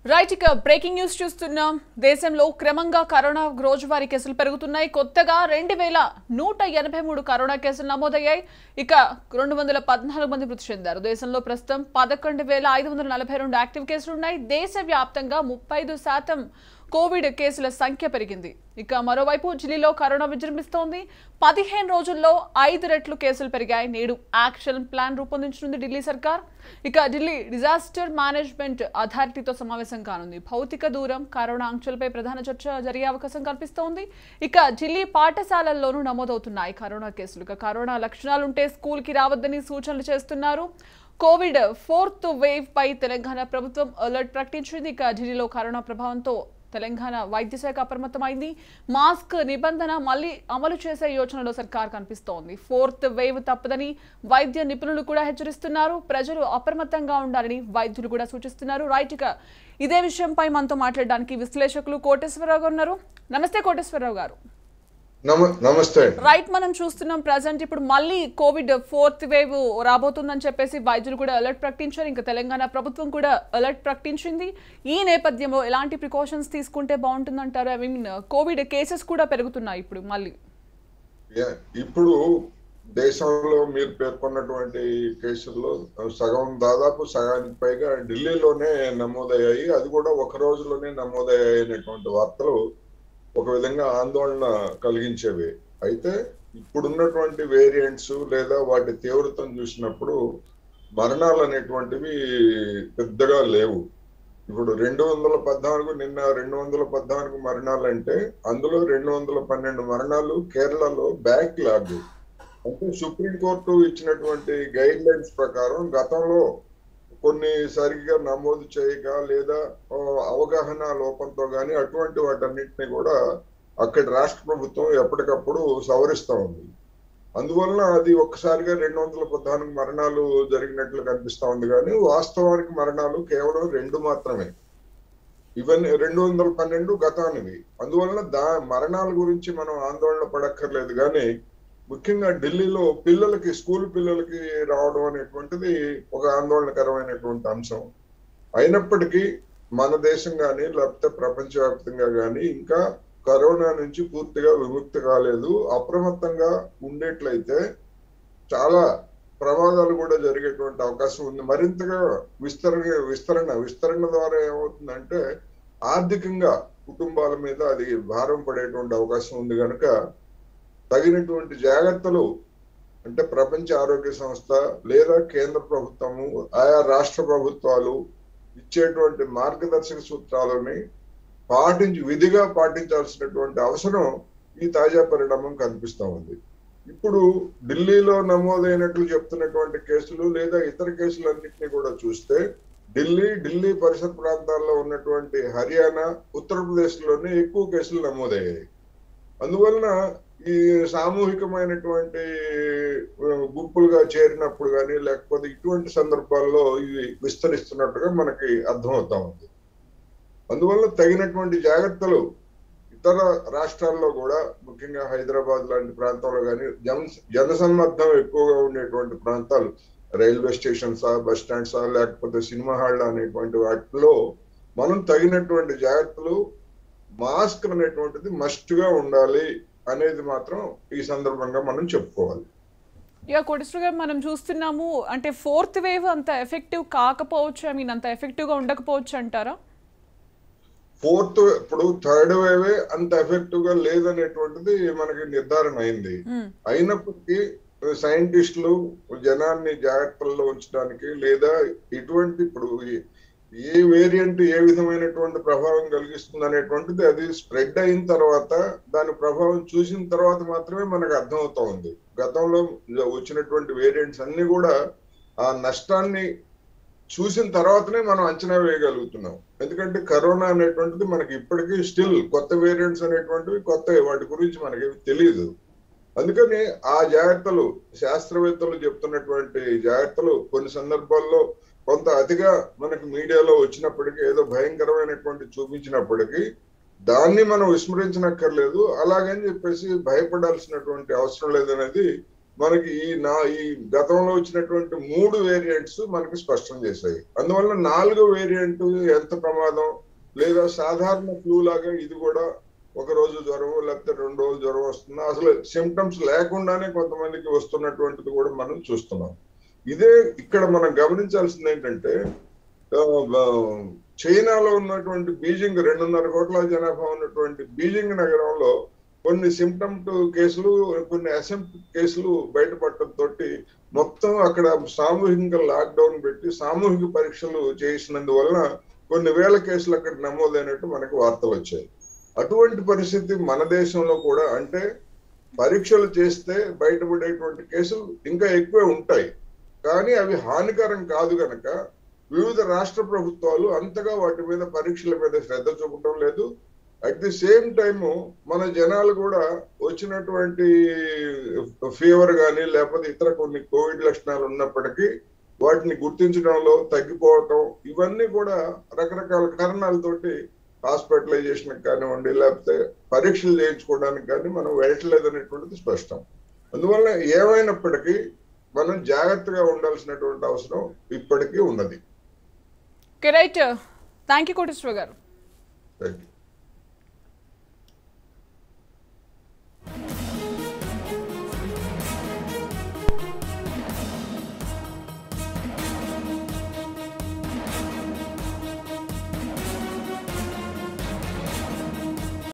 Right ఇక breaking news చూస్తున్నాం దేశంలో క్రమంగా కరోనా రోజువారీ కేసులు పెరుగుతున్నాయి కొత్తగా రెండు వేల నూట ఎనభై మూడు కరోనా కేసులు నమోదయ్యాయి ఇక రెండు వందల పద్నాలుగు మంది మృతి చెందారు దేశంలో ప్రస్తుతం పదకొండు వేల ఐదు వందల నలభై రెండు యాక్టివ్ కేసులు ఉన్నాయి దేశవ్యాప్తంగా ముప్పై ఐదు శాతం కోవిడ్ కేసుల సంఖ్య పెరిగింది ఇక మరోవైపు ఢిల్లీలో కరోనా విజృంభిస్తోంది పదిహేను రోజుల్లో ఐదు రెట్లు కేసులు పెరిగాయి నేడు యాక్షన్ ప్లాన్ రూపొందించనుంది ఢిల్లీ సర్కార్ ఇక ఢిల్లీ డిజాస్టర్ మేనేజ్మెంట్ అథారిటీతో సమావేశం కానుంది భౌతిక దూరం కరోనా ఆంక్షలపై ప్రధాన చర్చ జరిగే అవకాశం కనిపిస్తోంది ఇక ఢిల్లీ పాఠశాలల్లోనూ నమోదవుతున్నాయి కరోనా కేసులు ఇక కరోనా లక్షణాలుంటే స్కూల్కి రావద్దని సూచనలు చేస్తున్నారు కోవిడ్ ఫోర్త్ వేవ్ పై తెలంగాణ ప్రభుత్వం అలర్ట్ ప్రకటించింది ఇక ఢిల్లీలో కరోనా ప్రభావంతో తెలంగాణ వైద్య శాఖ అప్రమత్తమైంది మాస్క్ నిబంధన మళ్ళీ అమలు చేసే యోచనలో సర్కార్ కనిపిస్తోంది ఫోర్త్ వేవ్ తప్పదని వైద్య నిపుణులు కూడా హెచ్చరిస్తున్నారు ప్రజలు అప్రమత్తంగా ఉండాలని వైద్యులు కూడా సూచిస్తున్నారు రైట్ ఇక ఇదే విషయంపై మనతో మాట్లాడడానికి విశ్లేషకులు కోటేశ్వరరావు గారు ఉన్నారు నమస్తే కోటేశ్వరరావు గారు నమ నమస్తే అండి రైట్ మనం చూస్తున్నాం ప్రజెంట్ ఇప్పుడు మళ్ళీ కోవిడ్ ఫోర్త్ వేవ్ రాబోతుందని చెప్పేసి వైద్యులు కూడా అలర్ట్ ప్రకటించారు ఇంకా తెలంగాణ ప్రభుత్వం కూడా అలర్ట్ ప్రకటించింది ఈ నేపథ్యంలో ఎలాంటి ప్రికాషన్స్ తీసుకుంటే బాగుంటుందంటారు ఐ మీన్ కోవిడ్ కేసెస్ కూడా పెరుగుతున్నాయి ఇప్పుడు మళ్ళీ యా, ఇప్పుడు దేశంలో మీరు పేర్కొన్నటువంటి కేసుల్లో సగం దాదాపు సగానికి పైగా ఢిల్లీలోనే నమోదయ్యాయి అది కూడా ఒక రోజులోనే నమోదయ్యాయి అనేటువంటి వార్తలు ఒక విధంగా ఆందోళన కలిగించేవి అయితే ఇప్పుడున్నటువంటి వేరియంట్స్ లేదా వాటి తీవ్రతను చూసినప్పుడు మరణాలు అనేటువంటివి పెద్దగా లేవు ఇప్పుడు రెండు వందల పద్నాలుగు నిన్న రెండు వందల పద్నాలుగు మరణాలు అంటే అందులో రెండు వందల పన్నెండు మరణాలు కేరళలో బ్యాక్ లాగ్ అంటే సుప్రీంకోర్టు ఇచ్చినటువంటి గైడ్ లైన్స్ ప్రకారం గతంలో కొన్ని సరిగ్గా నమోదు చేయక లేదా ఆ, అవగాహన లోపంతో కానీ అటువంటి వాటన్నిటిని కూడా అక్కడి రాష్ట్ర ప్రభుత్వం ఎప్పటికప్పుడు సవరిస్తూ ఉంది అందువలన అది ఒక్కసారిగా రెండు వందల పద్నాలుగు మరణాలు జరిగినట్లు కనిపిస్తా ఉంది కానీ వాస్తవానికి మరణాలు కేవలం రెండు మాత్రమే ఇవన్నీ రెండు వందల పన్నెండు గతానివి అందువలన దా మరణాల గురించి మనం ఆందోళన పడక్కర్లేదు కానీ ముఖ్యంగా ఢిల్లీలో పిల్లలకి స్కూల్ పిల్లలకి రావడం అనేటువంటిది ఒక ఆందోళనకరమైనటువంటి అంశం అయినప్పటికీ మన దేశం కానీ లేకపోతే ప్రపంచవ్యాప్తంగా కానీ ఇంకా కరోనా నుంచి పూర్తిగా విముక్తి కాలేదు అప్రమత్తంగా ఉండేట్లయితే చాలా ప్రమాదాలు కూడా జరిగేటువంటి అవకాశం ఉంది మరింతగా విస్తరణ విస్తరణ విస్తరణ ద్వారా ఏమవుతుందంటే ఆర్థికంగా కుటుంబాల మీద అది భారం పడేటువంటి అవకాశం ఉంది కనుక తగినటువంటి జాగ్రత్తలు అంటే ప్రపంచ ఆరోగ్య సంస్థ లేదా కేంద్ర ప్రభుత్వము ఆయా రాష్ట్ర ప్రభుత్వాలు ఇచ్చేటువంటి మార్గదర్శక సూత్రాలని పాటించి విధిగా పాటించాల్సినటువంటి అవసరం ఈ తాజా పరిణామం కనిపిస్తా ఉంది ఇప్పుడు ఢిల్లీలో నమోదైనట్లు చెప్తున్నటువంటి కేసులు లేదా ఇతర కేసులన్నింటినీ కూడా చూస్తే ఢిల్లీ ఢిల్లీ పరిసర ప్రాంతాల్లో ఉన్నటువంటి హర్యానా ఉత్తరప్రదేశ్ లోనే ఎక్కువ కేసులు నమోదయ్యాయి అందువలన ఈ సామూహికమైనటువంటి ఆ, గుంపులుగా చేరినప్పుడు కానీ లేకపోతే ఇటువంటి సందర్భాల్లో ఇవి విస్తరిస్తున్నట్టుగా మనకి అర్థమవుతా ఉంది అందువల్ల తగినటువంటి జాగ్రత్తలు ఇతర రాష్ట్రాల్లో కూడా ముఖ్యంగా హైదరాబాద్ లాంటి ప్రాంతాల్లో కానీ జన జనసమ్మర్దం ఎక్కువగా ఉండేటువంటి ప్రాంతాలు రైల్వే స్టేషన్సా బస్ స్టాండ్సా లేకపోతే సినిమా హాల్ అనేటువంటి వాటిలో మనం తగినటువంటి జాగ్రత్తలు మాస్క్ అనేటువంటిది మస్ట్ గా ఉండాలి అనేది మాత్రం ఈ సందర్భంగా మనం చెప్పుకోవాలి యా కోటేశ్వర గారు మనం చూస్తున్నాము అంటే ఫోర్త్ వేవ్ అంత ఎఫెక్టివ్ కాకపోవచ్చు ఐ మీన్ అంత ఎఫెక్టివ్గా ఉండకపోవచ్చు అంటారా ఫోర్త్ ఇప్పుడు థర్డ్ వేవే అంత ఎఫెక్టివ్ గా లేదనేటువంటిది మనకి నిర్ధారణ అయింది మ్మ్. అయినప్పటికీ సైంటిస్టులు జనాన్ని జాగ్రత్తల్లో ఉంచడానికి లేదా ఇటువంటి ఇప్పుడు ఈ- ఏ వేరియంట్ ఏ విధమైనటువంటి ప్రభావం కలిగిస్తుంది అనేటువంటిది అది స్ప్రెడ్ అయిన తర్వాత దాని ప్రభావం చూసిన తర్వాత మాత్రమే మనకు అర్థమవుతా ఉంది గతంలో వచ్చినటువంటి వేరియంట్స్ అన్ని కూడా ఆ నష్టాన్ని చూసిన తర్వాతనే మనం అంచనా వేయగలుగుతున్నాం ఎందుకంటే కరోనా అనేటువంటిది మనకి ఇప్పటికీ స్టిల్ కొత్త వేరియంట్స్ అనేటువంటివి కొత్త వాటి గురించి మనకి తెలియదు అందుకని ఆ జాగ్రత్తలు శాస్త్రవేత్తలు చెప్తున్నటువంటి జాగ్రత్తలు కొన్ని సందర్భాల్లో కొంత అతిగా మనకి మీడియాలో వచ్చినప్పటికీ ఏదో భయంకరమైనటువంటి చూపించినప్పటికీ దాన్ని మనం విస్మరించనక్కర్లేదు అలాగని చెప్పేసి భయపడాల్సినటువంటి అవసరం లేదనేది మనకి ఈ నా ఈ గతంలో వచ్చినటువంటి మూడు వేరియంట్స్ మనకి స్పష్టం చేశాయి అందువల్ల నాలుగో వేరియంట్ ఎంత ప్రమాదం లేదా సాధారణ ఫ్లూ లాగా ఇది కూడా ఒక రోజు జ్వరం లేకపోతే రెండు రోజులు జ్వరం వస్తుందా అసలు సిమ్టమ్స్ లేకుండానే కొంతమందికి వస్తున్నటువంటిది కూడా మనం చూస్తున్నాం ఇదే ఇక్కడ మనం గమనించాల్సింది ఏంటంటే ఆ, ఆ, చైనాలో ఉన్నటువంటి బీజింగ్ రెండున్నర కోట్ల జనాభా ఉన్నటువంటి బీజింగ్ నగరంలో కొన్ని సిమ్టమ్ కేసులు కొన్ని అసెంప్ట్ కేసులు బయటపడటంతో మొత్తం అక్కడ సామూహికంగా లాక్డౌన్ పెట్టి సామూహిక పరీక్షలు చేసినందువలన కొన్ని వేల కేసులు అక్కడ నమోదైనట్టు మనకు వార్తలు వచ్చాయి అటువంటి పరిస్థితి మన దేశంలో కూడా అంటే పరీక్షలు చేస్తే బయటపడేటువంటి కేసులు ఇంకా ఎక్కువే ఉంటాయి కానీ అవి హానికరం కాదు గనక వివిధ రాష్ట్ర ప్రభుత్వాలు అంతగా వాటి మీద పరీక్షల మీద శ్రద్ధ చూపటం లేదు అట్ ది సేమ్ టైము మన జనాలు కూడా వచ్చినటువంటి ఫీవర్ కానీ లేకపోతే ఇతర కొన్ని కోవిడ్ లక్షణాలు ఉన్నప్పటికీ వాటిని గుర్తించడంలో తగ్గిపోవటం ఇవన్నీ కూడా రకరకాల కారణాలతోటి హాస్పిటలైజేషన్ కానివ్వండి లేకపోతే పరీక్షలు చేయించుకోవడానికి కానీ మనం వెళ్ళట్లేదు అనేటువంటిది స్పష్టం అందువల్ల ఏమైనప్పటికీ మనం జాగ్రత్తగా ఉండాల్సినటువంటి అవసరం ఇప్పటికీ ఉన్నది రైట్ థ్యాంక్ యూ కోటేశ్వర గారు థ్యాంక్ యూ